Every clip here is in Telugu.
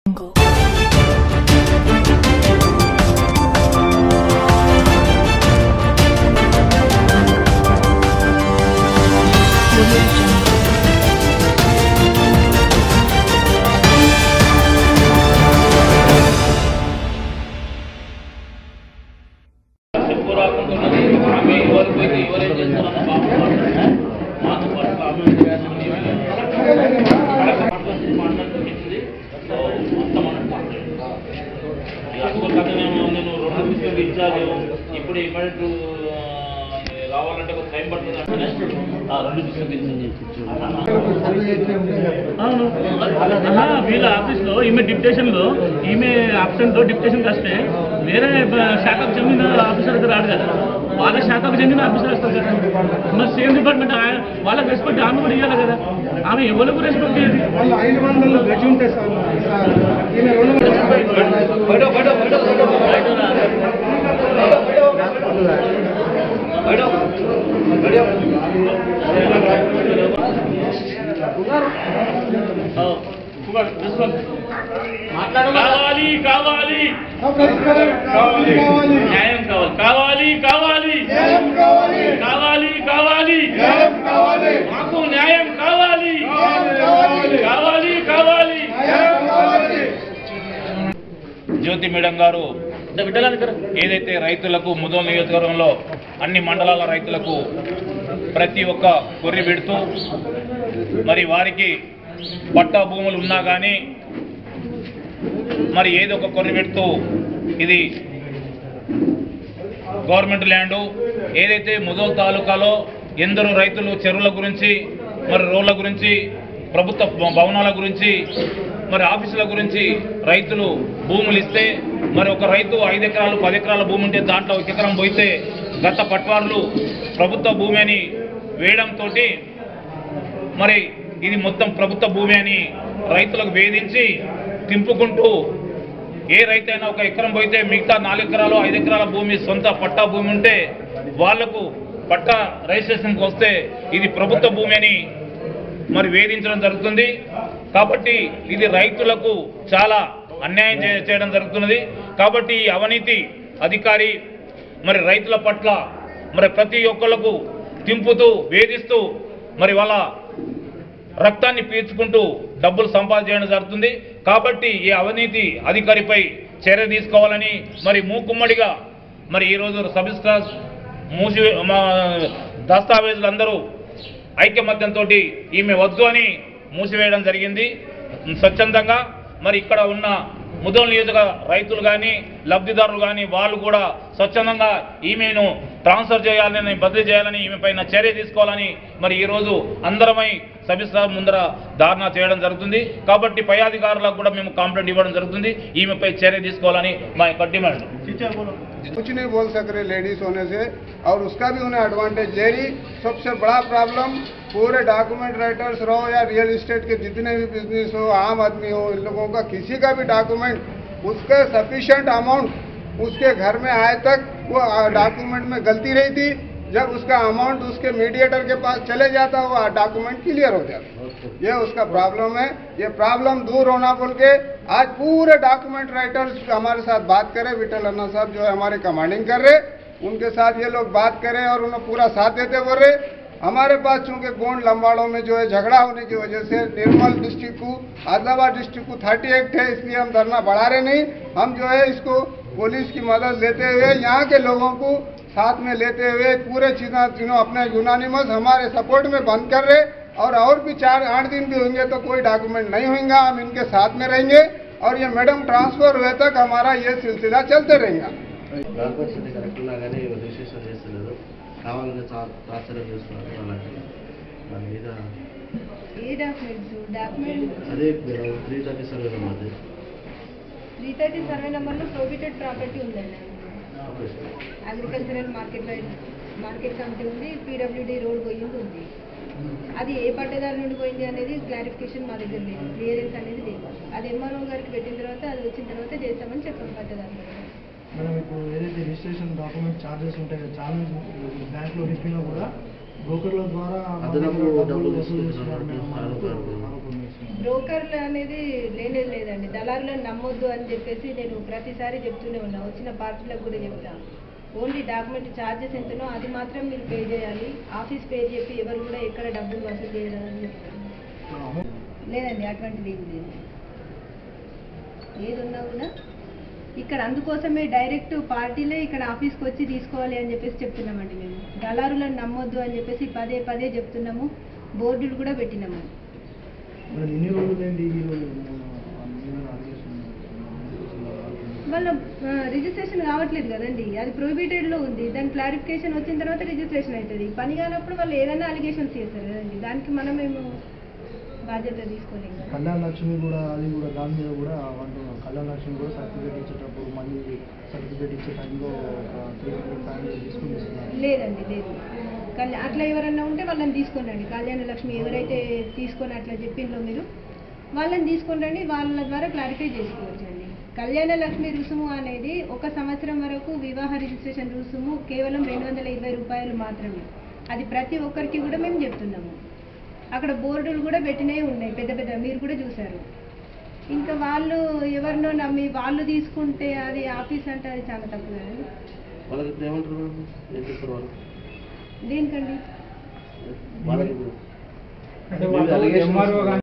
చెప్పు రాకుంటున్నది ఆమె ఎవరు పోయితే ఎవరేం చేస్తున్నారో బాగుపడుతుంది మాతో పాటు కామెంట్ చేస్తుంది మొత్తం అన్నట్టు అందుకోసం నేను నేను రెండు పుస్తకాలు ఇచ్చాను ఇప్పుడు ఇమ్మీడియట్ రావాలంటే ఒక టైం పడుతుంది అంటే ఆ రెండు పుస్తకాలు అవును ఆహా, వీళ్ళ ఆఫీస్లో ఈమె డిప్యుటేషన్లో ఈమె అబ్సెంట్లో డిప్యుటేషన్కి వస్తే వేరే బ- శాఖకు చెందిన ఆఫీసర్ అయితే రాడు కదా వాళ్ళ శాఖకు చెందిన ఆఫీసర్ వస్తారు కదా మరి సేమ్ డిపార్ట్మెంట్ ఆయ- వాళ్ళకి రెస్పెక్ట్ ఆమె కూడా ఇవ్వాలి కదా ఆమె ఎవరికి రెస్పెక్ట్ ఇవ్వదు వాళ్ళు ఐదు వందలు గజి ఉంటే సార్ సార్ ఈయన రెండు కావాలి కావాలి కావాలి న్యాయం కావాలి కావాలి కావాలి న్యాయం కావాలి కావాలి కావాలి న్యాయం కావాలి మాకు న్యాయం కావాలి కావాలి కావాలి కావాలి న్యాయం కావాలి జ్యోతి మేడం గారు ఏదైతే రైతులకు ముదోల్ నియోజకవర్గంలో అన్ని మండలాల రైతులకు ప్రతి ఒక్క కొర్రి పెడుతూ మరి వారికి పట్టా భూములు ఉన్నా కానీ మరి ఏదో ఒక కొర్రి పెడుతూ ఇది గవర్నమెంట్ ల్యాండు ఏదైతే ముదోల్ తాలూకాలో ఎందరో రైతులు చెరువుల గురించి మరి రోడ్ల గురించి ప్రభుత్వ భ- భవనాల గురించి మరి ఆఫీసుల గురించి రైతులు భూములు ఇస్తే మరి ఒక రైతు ఐదు ఎకరాలు పది ఎకరాల భూమి ఉంటే దాంట్లో ఒక ఎకరం పోయితే గత పట్వార్లు ప్రభుత్వ భూమి అని వేయడంతో మరి ఇది మొత్తం ప్రభుత్వ భూమి అని రైతులకు వేధించి తింపుకుంటూ ఏ రైతైనా ఒక ఎకరం పోయితే మిగతా నాలుగు ఎకరాలు ఐదు ఎకరాల భూమి సొంత పట్టా భూమి ఉంటే వాళ్లకు పట్టా రిజిస్ట్రేషన్కి వస్తే ఇది ప్రభుత్వ భూమి అని మరి వేధించడం జరుగుతుంది కాబట్టి ఇది రైతులకు చాలా అన్యాయం చే- చేయడం జరుగుతున్నది కాబట్టి ఈ అవినీతి అధికారి మరి రైతుల పట్ల మరి ప్రతి ఒక్కళ్ళకు తింపుతూ వేధిస్తూ మరి వాళ్ళ రక్తాన్ని పీల్చుకుంటూ డబ్బులు సంపాదించడం జరుగుతుంది కాబట్టి ఈ అవినీతి అధికారిపై చర్య తీసుకోవాలని మరి మూకుమ్మడిగా మరి ఈరోజు సబ్ ఇన్స్పెక్టర్ మూసి మా దస్తావేజులందరూ ఐక్యమత్యంతో ఈమె వద్దు అని మూసివేయడం జరిగింది స్వచ్ఛందంగా మరి ఇక్కడ ఉన్న ముదోల్ నియోజక రైతులు కానీ లబ్ధిదారులు కానీ వాళ్ళు కూడా స్వచ్ఛందంగా ఈమెను ట్రాన్స్ఫర్ చేయాలని బదిలీ చేయాలని ఈమె పైన చర్య తీసుకోవాలని మరి ఈరోజు అందరమై సభ్యస్థ ముందర ధారణ చేయడం జరుగుతుంది కాబట్టి పై అధికారులకు కూడా మేము కంప్లైంట్ ఇవ్వడం జరుగుతుంది ఈమెపై చర్య తీసుకోవాలని మా యొక్క డిమాండ్ कुछ नहीं बोल सक रहे लेडीज होने से और उसका भी उन्हें एडवांटेज ले रही सबसे बड़ा प्रॉब्लम पूरे डॉक्यूमेंट राइटर्स रहो या रियल एस्टेट के जितने भी बिजनेस हो आम आदमी हो इन लोगों का किसी का भी डॉक्यूमेंट उसका सफिशिएंट अमाउंट उसके घर में आए तक वो डॉक्यूमेंट में गलती रही थी जब उसका अमाउंट उसके मीडिएटर के पास चले जाता वो डॉक्यूमेंट क्लियर हो जाता ये उसका प्रॉब्लम है ये प्रॉब्लम दूर होना बोल के आज पूरे डॉक्यूमेंट राइटर्स हमारे साथ बात करें विठल अन्ना साहब जो है हमारे कमांडिंग कर रहे उनके साथ ये लोग बात करें और उन्हें पूरा साथ देते बोल रहे हमारे पास चूंकि गोंड लंबाड़ों में जो है झगड़ा होने की वजह से निर्मल डिस्ट्रिक्ट को आदिलाबाद डिस्ट्रिक्ट को थर्टी एक्ट है इसलिए हम धरना बढ़ा रहे नहीं हम जो है इसको पुलिस की मदद लेते हुए यहाँ के लोगों को साथ में लेते हुए पूरे चीज़ें तीनों अपने यूनानिमस हमारे सपोर्ट में बंद कर रहे और और भी चार आठ दिन भी होंगे तो कोई डॉक्यूमेंट नहीं होगा हम इनके साथ में रहेंगे और ये मैडम ट्रांसफर हुए तक हमारा ये सिलसिला चलते रहेगा పరిస్థితి కరెక్ట్ ఉన్నా కానీ రిజిస్ట్రేషన్ చేస్తలేదు కావాలని టార్చర్ చేస్తున్నారు అలాంటి దాని మీద ఏ డాక్యుమెంట్స్ డాక్యుమెంట్ అదే three thirty survey number three thirty survey నెంబర్లో ప్రోబిటెడ్ ప్రాపర్టీ ఉందండి okay sir agricultural market market committee ఉంది పీడబ్ల్యూడి రోడ్ పోయింది ఉంది అది ఏ పట్టదారు నుండి పోయింది అనేది క్లారిఫికేషన్ మా దగ్గర లేదు క్లియరెన్స్ అనేది లేదు అది ఎంఆర్ఓ గారికి పెట్టిన తర్వాత అది వచ్చిన తర్వాత చేస్తామని చెప్పాం పట్టదారు మనం ఇప్పుడు ఏదైతే రిజిస్ట్రేషన్ డాక్యుమెంట్ ఛార్జెస్ ఉంటాయో చాలా బ్యాంక్లో నింపినా కూడా బ్రోకర్ల ద్వారా అదనపు డబ్బులు డబ్బులు వసూలు తీసుకుంటున్నారు చేస్తున్నారు ఆరోపణలు. ఆరోపణలు చేస్తున్నారు. బ్రోకర్లు అనేది లేనే లేదండి దళారులను నమ్మొద్దు అని చెప్పేసి నేను ప్రతిసారి చెప్తూనే ఉన్నా వచ్చిన పార్టీలకు కూడా చెప్తా ఓన్లీ డాక్యుమెంట్ ఛార్జెస్ ఎంతనో అది మాత్రం మీరు పే చేయాలి ఆఫీస్ పే చెప్పి ఎవరు కూడా ఎక్కడ డబ్బులు వసూలు చేయడం చెప్తాను లేదండి అటువంటిది ఏం లేదు ఏది ఉన్నా కూడా ఇక్కడ అందుకోసమే డైరెక్ట్ పార్టీలే ఇక్కడ ఆఫీస్కి వచ్చి తీసుకోవాలి అని చెప్పేసి చెప్తున్నామండి మేము దళారులను నమ్మొద్దు అని చెప్పేసి పదే పదే చెప్తున్నాము బోర్డులు కూడా పెట్టినాము మరి ఎన్ని రోజులు ఏంటి ఈ రోజు అలిగేషన్ వాళ్ళ ఆ, రిజిస్ట్రేషన్ కావట్లేదు కదండి అది ప్రొహిబిటెడ్లో ఉంది దాని క్లారిఫికేషన్ వచ్చిన తర్వాత రిజిస్ట్రేషన్ అవుతుంది పని కానప్పుడు వాళ్ళు ఏదైనా అలిగేషన్స్ చేస్తారు కదండి దానికి మనం మేము బాధ్యత తీసుకోలేము కదా. కళ్యాణ లక్ష్మి కూడా అది కూడా దాని మీద కూడా అంటున్నారు కళ్యాణ లక్ష్మి కూడా సర్టిఫికేట్ ఇచ్చేటప్పుడు మళ్ళీ సర్టిఫికేట్ ఇచ్చే టైంలో ఒక త్రీ హండ్రెడ్ ఫైవ్ హండ్రెడ్ తీసుకుని ఇస్తున్నారు లేదండి లేదు కళ్యాణ అట్లా ఎవరన్నా ఉంటే వాళ్ళని తీసుకొని రండి కళ్యాణ లక్ష్మి ఎవరైతే తీసుకొని అట్లా చెప్పిందో మీరు వాళ్ళని తీసుకొని రండి వాళ్ళ ద్వారా క్లారిఫై చేసుకోవచ్చు అండి కళ్యాణ లక్ష్మి రుసుము అనేది ఒక సంవత్సరం వరకు వివాహ రిజిస్ట్రేషన్ రుసుము కేవలం రెండు వందల ఇరవై రూపాయలు మాత్రమే అది ప్రతి ఒక్కరికి కూడా మేము చెప్తున్నాము అక్కడ బోర్డులు కూడా పెట్టినవి ఉన్నాయి పెద్ద పెద్ద మీరు కూడా చూశారు ఇంకా వాళ్ళు ఎవరినో నమ్మి వాళ్ళు తీసుకుంటే అది ఆఫీస్ అంటే అది చాలా తప్పు కదండి వాళ్ళకి ఇప్పుడు ఏమంటారు మేడం? ఏం చెప్తారు వాళ్ళు దేనికండి వాళ్ళకి ఇప్పుడు అంటే మీరు వాళ్ళు allegations MRO గాని-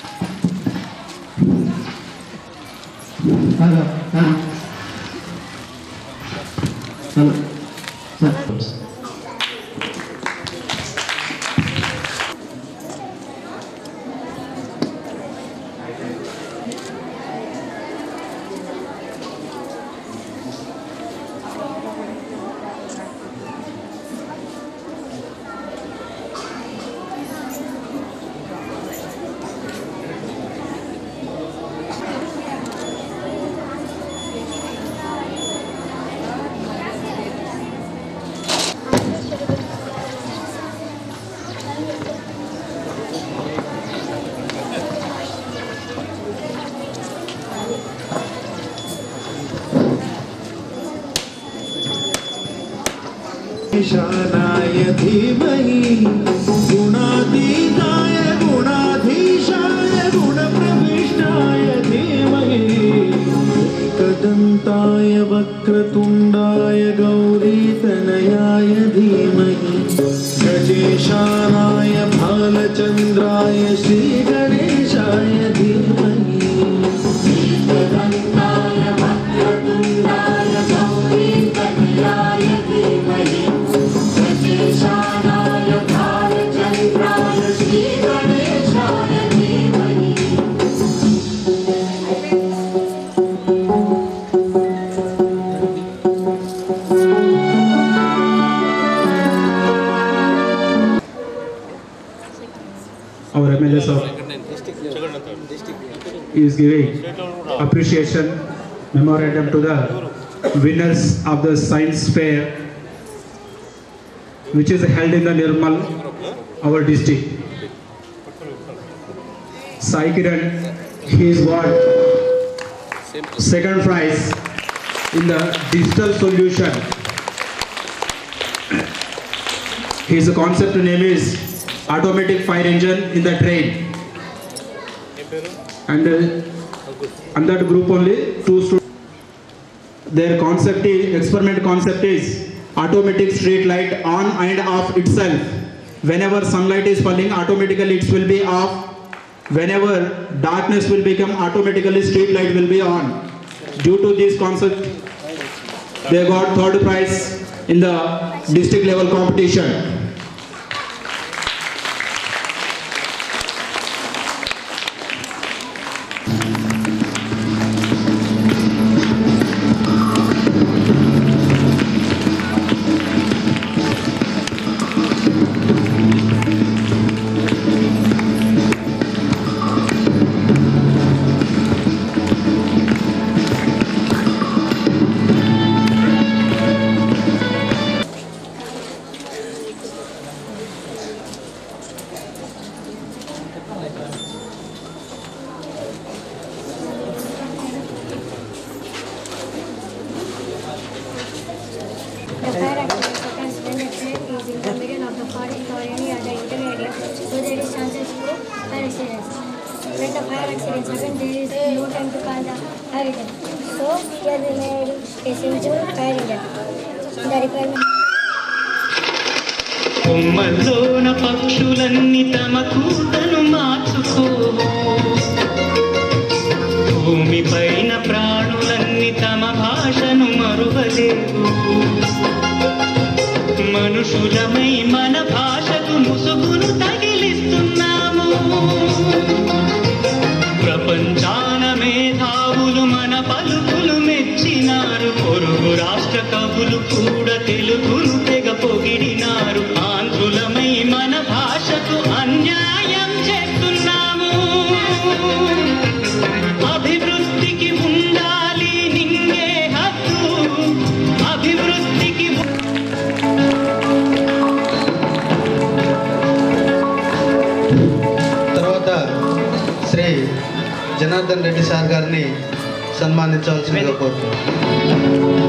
ईशानाय धीमहि गुणातीताय गुणाधीशाय गुणप्रविष्टाय धीमहि एकदन्ताय वक्रतुण्डाय गौरीतनयाय धीमहि गजेशानाय भालचन्द्राय श्रीगणेशाय धीमहि एकदन्ताय वक्रतुण्डाय गौरीतनयाय धीमहि गजेशानाय भालचन्द्राय श्रीगणेशाय धीमहि our MLA sir is giving appreciation memorandum to the winners of the science fair which is held in the Nirmal, our district. Sai Kiran, he is won second prize in the digital solution. His concept name is automatic fire engine in the train. And uh, on that group only two students. Their concept is, experiment concept is automatic street light on and off itself. Whenever sunlight is falling, automatically it will be off. Whenever darkness will become, automatically street light will be on. Due to this concept, they got third prize in the district level competition. second there is no time to find the hydrogen. So here we made a simple hydrogen. The requirement కొమ్మల్లోన పక్షులన్నీ తమ కూతను మార్చుకోవు భూమి పైన ప్రాణులన్నీ తమ భాషను మరువలేవు మనుషులమై మన భాషకు ముసుగును తగిలిస్తున్నాము ప్రపంచాన మేధావులు మన పలుకులు మెచ్చినారు పొరుగు రాష్ట్ర కవులు కూడా తెలుగును తెగ పొగిడినారు ఆంధ్రులమై మన భాషకు అన్యాయం చేస్తున్నాము అభివృద్ధికి ఉండాలి నింగే హక్కు అభివృద్ధికి ఉ- తర్వాత శ్రీ జనార్దన్ రెడ్డి సార్ గారిని సన్మానించవలసిందిగా కోరుతున్నాను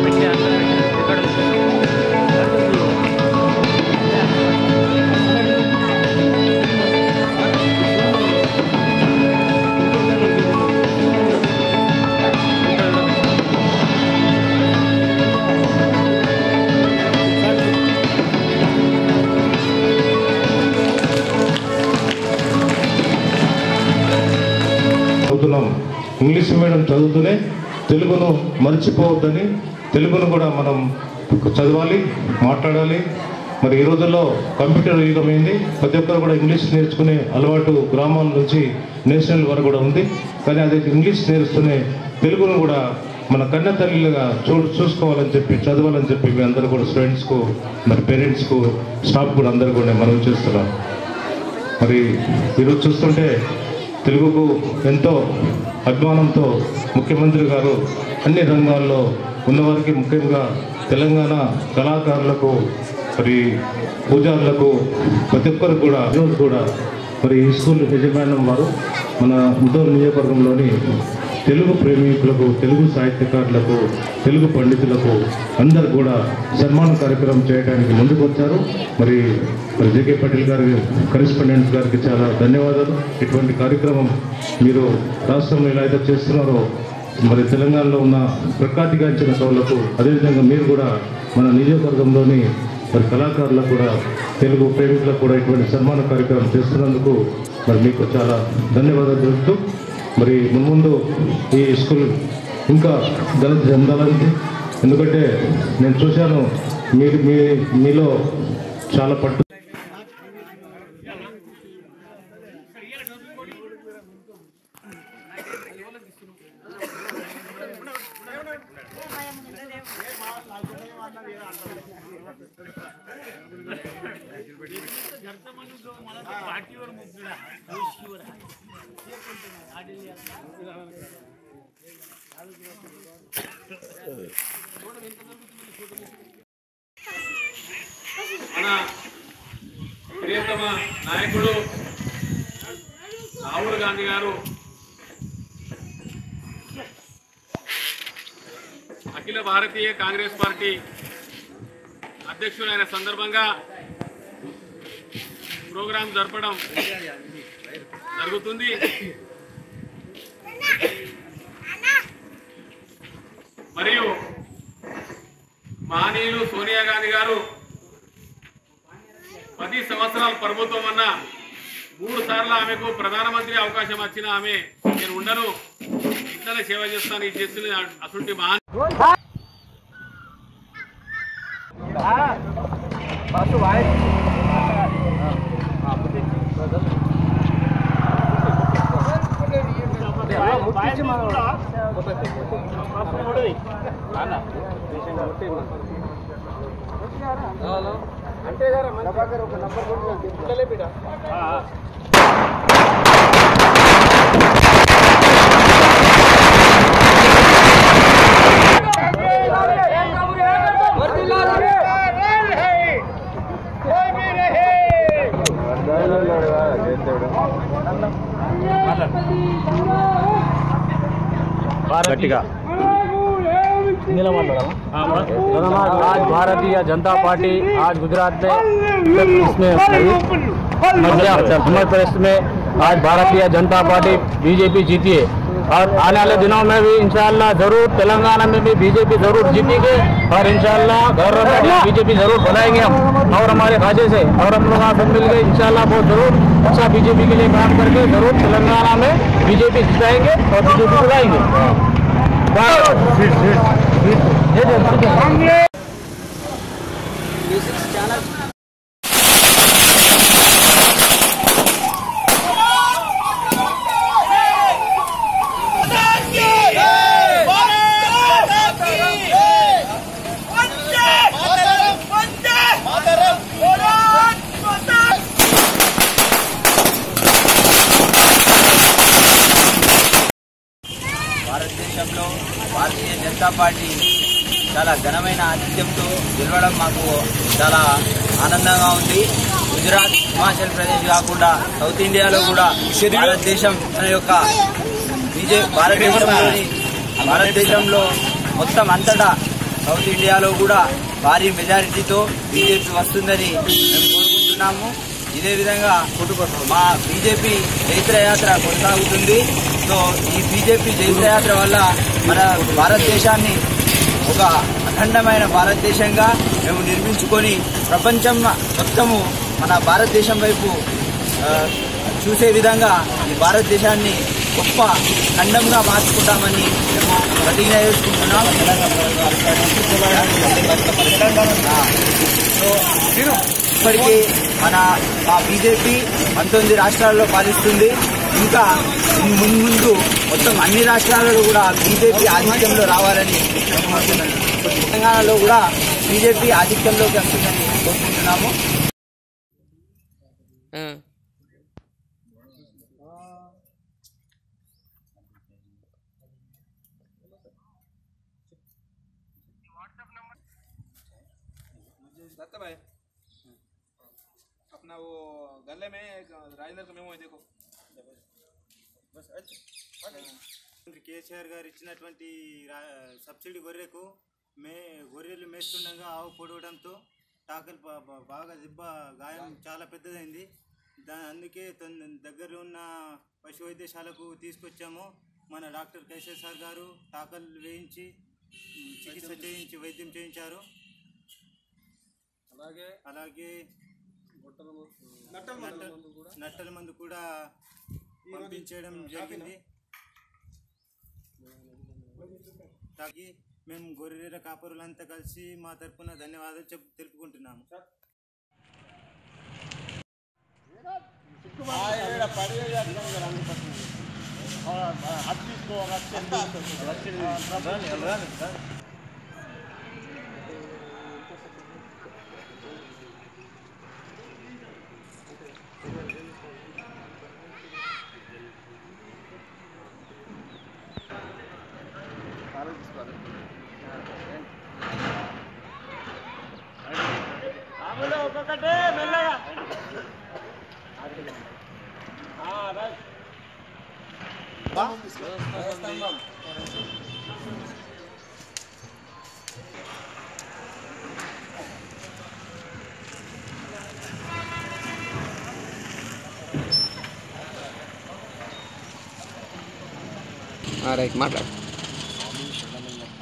చదువుతున్నాం ఇంగ్లీష్ మీడియం చదువుతూనే తెలుగును మర్చిపోవద్దని తెలుగును కూడా మనం చదవాలి మాట్లాడాలి మరి ఈ రోజుల్లో కంప్యూటర్ యుగమైంది ప్రతి ఒక్కరు కూడా ఇంగ్లీష్ నేర్చుకునే అలవాటు గ్రామాల నుంచి నేషనల్ వరకు కూడా ఉంది కానీ అది ఇంగ్లీష్ నేర్చుకునే తెలుగును కూడా మన కన్న తల్లిగా చూ చూసుకోవాలని చెప్పి చదవాలని చెప్పి మీ అందరూ కూడా స్టూడెంట్స్కు మరి పేరెంట్స్కు స్టాఫ్ కూడా అందరూ కూడా నేను మనవి చేస్తున్నాను మరి ఈరోజు చూస్తుంటే తెలుగుకు ఎంతో అభిమానంతో ముఖ్యమంత్రి గారు అన్ని రంగాల్లో ఉన్నవారికి ముఖ్యంగా తెలంగాణ కళాకారులకు మరి పూజారులకు ప్రతి ఒక్కరు కూడా ఈరోజు కూడా మరి ఈ స్కూల్ యజమానం వారు మన ముదోల్ నియోజకవర్గంలోని తెలుగు ప్రేమికులకు తెలుగు సాహిత్యకారులకు తెలుగు పండితులకు అందరు కూడా సన్మాన కార్యక్రమం చేయడానికి ముందుకు వచ్చారు మరి మరి జేకే పటేల్ గారి కరెస్పాండెంట్ గారికి చాలా ధన్యవాదాలు ఇటువంటి కార్యక్రమం మీరు రాష్ట్రంలో ఎలా అయితే చేస్తున్నారో మరి తెలంగాణలో ఉన్న ప్రఖ్యాతిగాంచిన కవులకు అదేవిధంగా మీరు కూడా మన నియోజకవర్గంలోని మరి కళాకారులకు కూడా తెలుగు ప్రేమికులకు కూడా ఇటువంటి సన్మాన కార్యక్రమం చేస్తున్నందుకు మరి మీకు చాలా ధన్యవాదాలు తెలుపుతూ మరి మున్ముందు ఈ స్కూల్ ఇంకా ఘనత చెందాలని ఎందుకంటే నేను చూశాను మీరు మీ మీలో చాలా పట్టు మన ప్రియతమ నాయకుడు రాహుల్ గాంధీ గారు అఖిల భారతీయ కాంగ్రెస్ పార్టీ అధ్యక్షుడైన సందర్భంగా ప్రోగ్రాం జరపడం జరుగుతుంది మరియు మహనీయులు సోనియా గాంధీ గారు పది సంవత్సరాల ప్రభుత్వం అన్న మూడు సార్లు ఆమెకు ప్రధానమంత్రి అవకాశం వచ్చిన ఆమె నేను ఉండను ఇట్లనే సేవ చేస్తాను ఇది చేస్తుంది అటువంటి మహాన్ गट्टिगा आज भारतीय जनता पार्टी आज गुजरात में इसमें मध्य मध्य प्रदेश में आज भारतीय जनता पार्टी बीजेपी जीती है और आने वाले दिनों में भी इंशाल्लाह जरूर तेलंगाना में भी बीजेपी जरूर जीतेगी और इंशाल्लाह गवर्नमेंट बीजेपी जरूर बनाएंगे हम और हमारे खाजे से और हम लोग सब मिल के इंशाल्लाह बहुत जरूर अच्छा बीजेपी के लिए काम करके जरूर तेलंगाना में बीजेपी जिताएंगे और बीजेपी बुलाएंगे భారతదేశంలో భారతీయ జనతా పార్టీ చాలా ఘనమైన ఆతిథ్యంతో గెలవడం మాకు చాలా ఆనందంగా ఉంది గుజరాత్ హిమాచల్ ప్రదేశ్ కాకుండా సౌత్ ఇండియాలో కూడా భారతదేశం మన యొక్క బీజే భారతదేశంలోని భారతదేశంలో మొత్తం అంతటా సౌత్ ఇండియాలో కూడా భారీ మెజారిటీతో బీజేపీ వస్తుందని మేము కోరుకుంటున్నాము ఇదే విధంగా మా బీజేపీ చైత్రయాత్ర కొనసాగుతుంది సో ఈ బీజేపీ చైత్రయాత్ర వల్ల మన భారతదేశాన్ని ఒక అఖండమైన భారతదేశంగా మేము నిర్మించుకొని ప్రపంచం మొత్తము మన భారతదేశం వైపు ఆ, చూసే విధంగా ఈ భారతదేశాన్ని గొప్ప ఖండంగా మార్చుకుంటామని మేము ప్రతిజ్ఞ చేసుకుంటున్నాం ఆ, సో ఇప్పటికీ మన మా బీజేపీ పంతొమ్మిది రాష్ట్రాల్లో పాలిస్తుంది ఇంకా ముందు ముందు మొత్తం అన్ని రాష్ట్రాలలో కూడా బీజేపీ ఆధిక్యంలో రావాలని మేము కోరుకుంటున్నాం. తెలంగాణలో కూడా బీజేపీ ఆధిక్యంలోకి వస్తుందని కోరుకుంటున్నాము दत्ता भाई अपना वो गले में एक राजेंद्र का मेमो है देखो बस కేసీఆర్ గారు ఇచ్చినటువంటి రా- సబ్సిడీ గొర్రెకు మే గొర్రెలు మేస్తుండగా ఆవు పొడవడంతో టాకలు బా- బా- బాగా దెబ్బ గాయం చాలా పెద్దదైంది దా అందుకే తొంద దగ్గరలో ఉన్న పశు వైద్యశాలకు తీసుకొచ్చాము మన డాక్టర్ కేసీఆర్ సార్ గారు టాకలు వేయించి ఉమ్, చికిత్స చేయించి వైద్యం చేయించారు అలాగే అలాగే నట్టల మందు నట్ట- కూడా నట్టల మందు కూడా పంపించడం జరిగింది తాకి మేము గొర్రెల కాపరులంతా కలిసి మా తరపున ధన్యవాదాలు చెప్ తెలుపుకుంటున్నాము ఒక్కొక్కటే మెల్లగా రైట్ మాట్లాడు స్వామి శరణమయ్యప్ప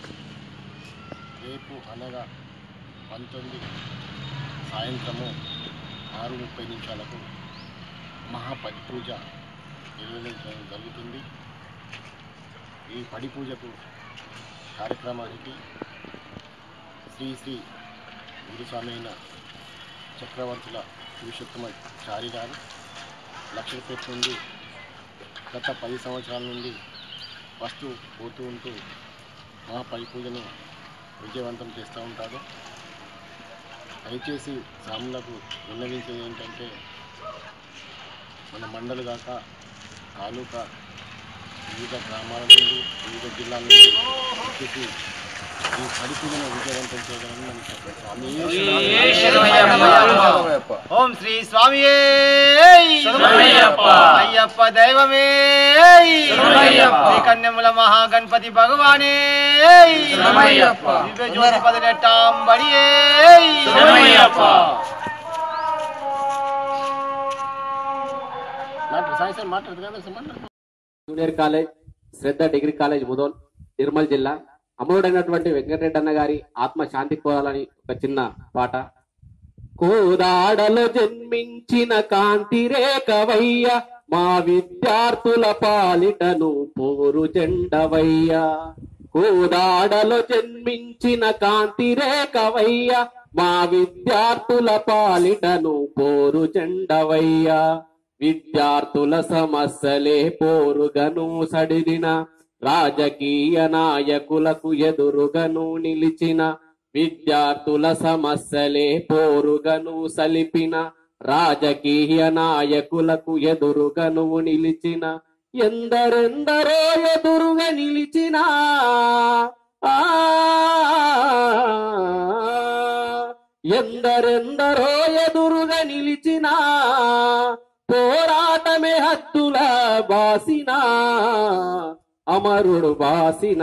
రేపు అనగా పంతొమ్మిది సాయంత్రము ఆరు ముప్పై నిమిషాలకు మహాపడి పూజ నిర్వహించడం జరుగుతుంది ఈ పడి పూజకు కార్యక్రమానికి శ్రీ శ్రీ గురుస్వామి అయిన చక్రవర్తుల పురుషోత్తమ చారి గారు లక్షలపేట నుండి గత పది సంవత్సరాల నుండి వస్తూ పోతూ ఉంటూ మా పడి పూజను విజయవంతం చేస్తూ ఉంటారు దయచేసి స్వాములకు విన్నవించేది ఏంటంటే మన మండలి దాకా తాలూకా వివిధ గ్రామాల నుండి వివిధ జిల్లాల నుండి వచ్చేసి ఈ పడి పూజను విజయవంతం చేయగలని మనం చెప్పారు ఓం శ్రీ స్వామి శరణమయ్యప్ప. అయ్యప్ప దైవమే శరణమయ్యప్ప. శ్రీ కన్యముల మహాగణపతి భగవానే శరణమయ్యప్ప. దివ్య జ్యోతి పదినెట్టాం బడియే శరణమయ్యప్ప. మాట్లాడు సాయి సార్ మాట్లాడదు కదా సార్ మాట్లాడు junior college Shraddha degree college Mudhol Nirmal జిల్లా అమరుడైనటువంటి వెంకటరెడ్డి అన్న గారి ఆత్మ శాంతి కోరాలని ఒక చిన్న పాట కోదాడలో జన్మించిన కాంతి రేఖవయ్య మా విద్యార్థుల పాలిటను పోరు జెండవయ్య కోదాడలో జన్మించిన కాంతి రేఖవయ్య మా విద్యార్థుల పాలిటను పోరు జెండవయ్య విద్యార్థుల సమస్యలే పోరుగను సడిదిన రాజకీయ నాయకులకు ఎదురుగను నిలిచిన విద్యార్థుల సమస్యలే పోరుగను సలిపిన రాజకీయ నాయకులకు ఎదురుగను నిలిచిన ఎందరెందరో ఎదురుగా నిలిచిన ఆ ఎందరెందరో ఎదురుగా నిలిచిన పోరాటమే హద్దుల బాసిన అమరుడు బాసిన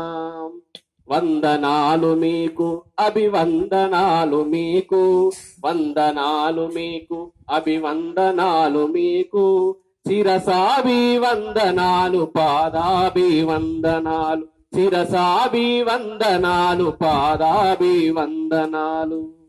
వందనాలు మీకు అభివందనాలు మీకు వందనాలు మీకు అభివందనాలు మీకు శిరసాభి వందనాలు పాదాభి వందనాలు శిరసాభి వందనాలు పాదాభి వందనాలు